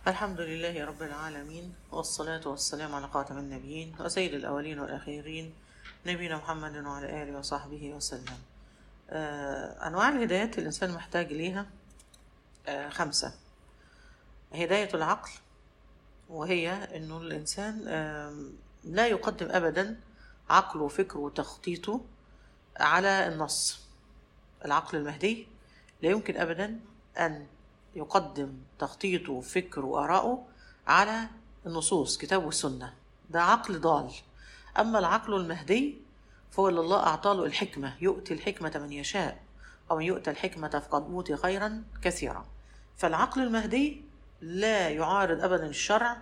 الحمد لله رب العالمين والصلاة والسلام على خاتم النبيين وسيد الأولين والآخرين نبينا محمد وعلى آله وصحبه وسلم آه، أنواع الهدايات اللي الإنسان محتاج ليها آه، خمسة هداية العقل وهي إنه الإنسان آم، لا يقدم أبدا عقله وفكره وتخطيطه على النص العقل المهدي لا يمكن أبدا أن يقدم تخطيطه وفكره وآراءه على النصوص كتاب والسنة ده عقل ضال أما العقل المهدي فهو اللي الله أعطى له الحكمة يؤتي الحكمة من يشاء ومن يؤتى الحكمة فقد أوتي خيرا كثيرا فالعقل المهدي لا يعارض أبدا الشرع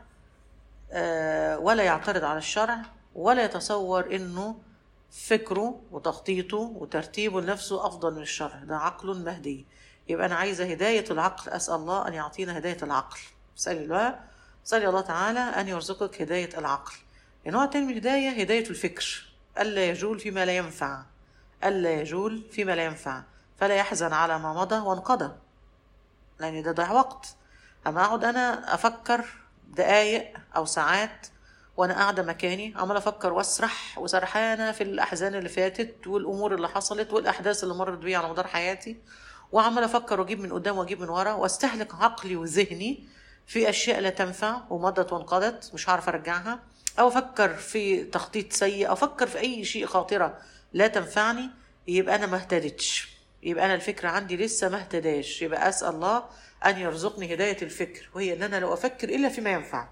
آه، ولا يعترض على الشرع ولا يتصور انه فكره وتخطيطه وترتيبه لنفسه افضل من الشرع ده عقل مهدي يبقى انا عايزه هدايه العقل اسال الله ان يعطينا هدايه العقل اسال الله اسال الله تعالى ان يرزقك هدايه العقل النوع الثاني من الهدايه هدايه الفكر الا يجول فيما لا ينفع الا يجول فيما لا ينفع فلا يحزن على ما مضى وانقضى لان ده ضيع وقت اما اقعد انا افكر دقايق او ساعات وانا قاعده مكاني عماله افكر واسرح وسرحانه في الاحزان اللي فاتت والامور اللي حصلت والاحداث اللي مرت بيا على مدار حياتي وعماله افكر واجيب من قدام واجيب من ورا واستهلك عقلي وذهني في اشياء لا تنفع ومضت وانقضت مش هعرف ارجعها او افكر في تخطيط سيء او افكر في اي شيء خاطره لا تنفعني يبقى انا ما اهتدتش يبقى انا الفكره عندي لسه ما اهتداش يبقى اسال الله ان يرزقني هدايه الفكر وهي ان انا لو افكر الا فيما ينفع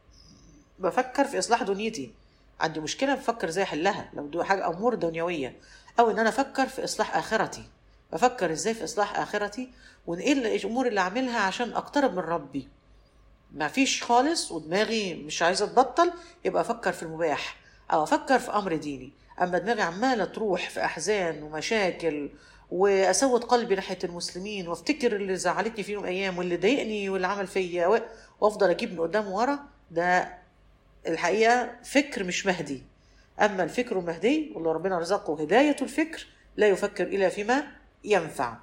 بفكر في اصلاح دنيتي عندي مشكله بفكر ازاي احلها لو دي حاجه امور دنيويه او ان انا افكر في اصلاح اخرتي بفكر ازاي في اصلاح اخرتي وان ايه الامور اللي اعملها عشان اقترب من ربي ما فيش خالص ودماغي مش عايزه تبطل يبقى افكر في المباح او افكر في امر ديني اما دماغي عماله تروح في احزان ومشاكل واسود قلبي ناحيه المسلمين وافتكر اللي زعلتني فيهم ايام واللي ضايقني واللي عمل فيا و- وافضل اجيب من قدام ورا ده الحقيقه فكر مش مهدي اما الفكر المهدي والله ربنا رزقه هدايه الفكر لا يفكر الا فيما ينفع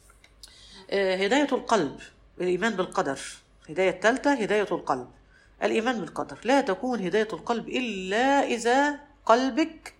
آه، هدايه القلب الايمان بالقدر هدايه الثالثه هدايه القلب الايمان بالقدر لا تكون هدايه القلب الا اذا قلبك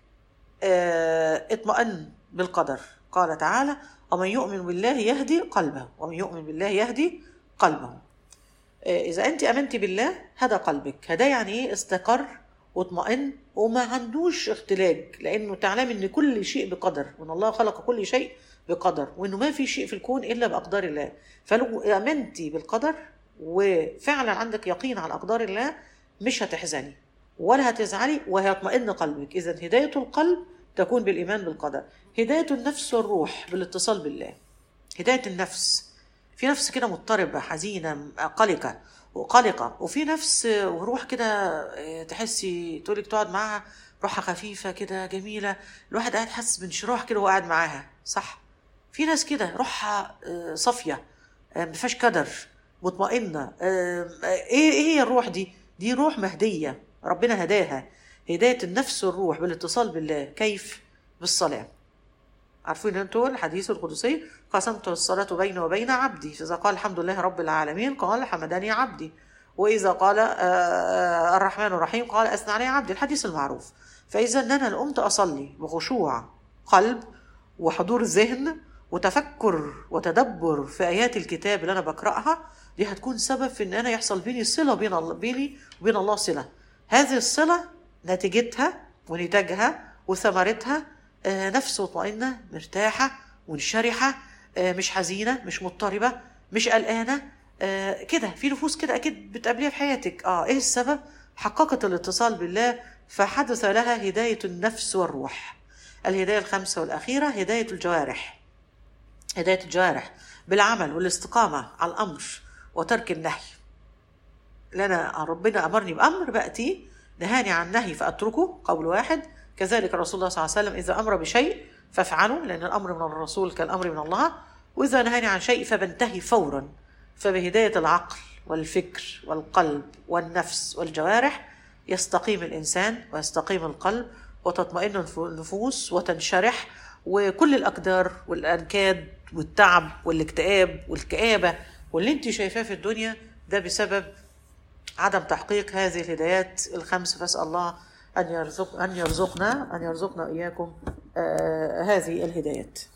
آه، اطمأن بالقدر قال تعالى ومن يؤمن بالله يهدي قلبه ومن يؤمن بالله يهدي قلبه آه، إذا أنت أمنت بالله هدى قلبك هدى يعني إيه استقر واطمئن وما عندوش اختلاج لأنه تعلم إن كل شيء بقدر وإن الله خلق كل شيء بقدر وإنه ما في شيء في الكون إلا بأقدار الله فلو آمنتي بالقدر وفعلا عندك يقين على أقدار الله مش هتحزني ولا هتزعلي وهيطمئن قلبك إذا هداية القلب تكون بالإيمان بالقدر هداية النفس والروح بالاتصال بالله هداية النفس في نفس كده مضطربة حزينة قلقة وقلقة وفي نفس وروح كده آه، تحسي تقولك تقعد معاها روحها خفيفة كده جميلة الواحد قاعد حاسس بانشراح كده وهو قاعد معاها صح في ناس كده روحها آه، صافية آه، ما فيهاش كدر مطمئنة آه، ايه ايه هي الروح دي دي روح مهدية ربنا هداها هداية النفس والروح بالاتصال بالله كيف بالصلاة عارفين انتوا الحديث القدسي قسمت الصلاة بيني وبين عبدي فإذا قال الحمد لله رب العالمين قال حمدني عبدي وإذا قال آه، آه، الرحمن الرحيم قال أثنى علي عبدي الحديث المعروف فإذا إن أنا لو قمت أصلي بخشوع قلب وحضور ذهن وتفكر وتدبر في آيات الكتاب اللي أنا بقرأها دي هتكون سبب في إن أنا يحصل بيني صلة بين الله بيني وبين الله صلة هذه الصلة نتيجتها ونتاجها وثمرتها آه، نفس مطمئنة مرتاحة منشرحة آه، مش حزينة مش مضطربة مش قلقانة آه، كده في نفوس كده أكيد بتقابليها في حياتك اه ايه السبب حققت الاتصال بالله فحدث لها هداية النفس والروح الهداية الخامسة والأخيرة هداية الجوارح هداية الجوارح بالعمل والاستقامة على الأمر وترك النهي لنا ربنا أمرني بأمر بأتي نهاني عن نهي فأتركه قول واحد كذلك رسول الله صلى الله عليه وسلم إذا أمر بشيء فافعله لأن الأمر من الرسول كالأمر من الله وإذا نهاني عن شيء فبنتهي فورا فبهداية العقل والفكر والقلب والنفس والجوارح يستقيم الإنسان ويستقيم القلب وتطمئن النفوس وتنشرح وكل الأقدار والأنكاد والتعب والاكتئاب والكآبة واللي انت شايفاه في الدنيا ده بسبب عدم تحقيق هذه الهدايات الخمس فاسأل الله أن يرزق أن يرزقنا أن يرزقنا إياكم آه هذه الهدايات